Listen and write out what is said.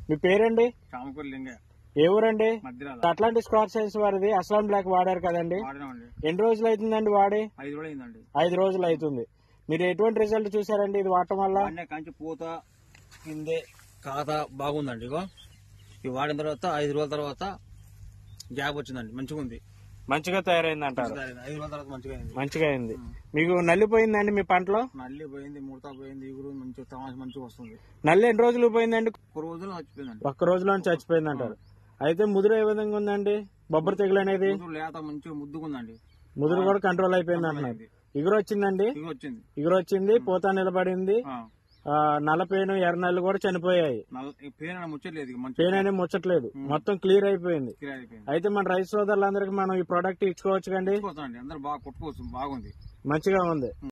మీ పేరండి చామకూరు లింగ ఏ ఊరండి మధ్యరాల అట్లాంటిస్ క్రాప్ సైన్స్ వారిది అస్లాం బ్లాక్ వాడారు కదండి వాడినామండి ఎన్ని రోజులు అవుతుందండి వాడి ఐదు రోజులు అయిందండి ఐదు రోజులు అవుతుంది మీరు ఎటువంటి రిజల్ట్ చూసారండి ఇది వాడటం వల్ల వాడిన కంచి పూత కిందే కాత బాగుందండి ఇగో ఇవి వాడిన తర్వాత ఐదు రోజుల తర్వాత గ్యాప్ వచ్చిందండి మంచిగా ఉంది మంచిగా తయారైంది అంటారు ఐదు రోజుల తర్వాత మంచిగా అయింది మంచిగా అయింది మీకు నల్లిపోయిందండి మీ పంటలో నల్లి పోయింది ముడత పోయింది ఇగురు మంచిగా తమాష మంచిగా వస్తుంది నల్లి ఎన్ని రోజులు పోయిందండి ఒక రోజులో వచ్చిపోయిందండి ఒక్క రోజులో చచ్చిపోయింది అంటారు అయితే ముదురు ఏ విధంగా ఉందండి బొబ్బరి తెగులు అనేది రోజు లేత మంచిగా ముద్దుకుందండి ముదురు కూడా కంట్రోల్ అయిపోయింది అంటున్నారు ఇగురు వచ్చిందండి ఇవి వచ్చింది ఇగురు వచ్చింది పూత నిలబడింది ఆ, ఆ, నల్లపేను ఎర్రనల్లు కూడా చనిపోయాయి నల్ల ఈ పేరు ముచ్చట్లేదు ఇక మంచి పెయిన్ అనేది ముచ్చట్లేదు మొత్తం క్లియర్ అయిపోయింది కిరాయి అయిపోయింది అయితే మన రైతు సోదరులందరికీ మనం ఈ ప్రోడక్ట్ ఇచ్చుకోవచ్చు కండి కొట్టుకోవచ్చండి అందరు బాగా కొట్టుకోవచ్చు బాగుంది మంచిగా ఉంది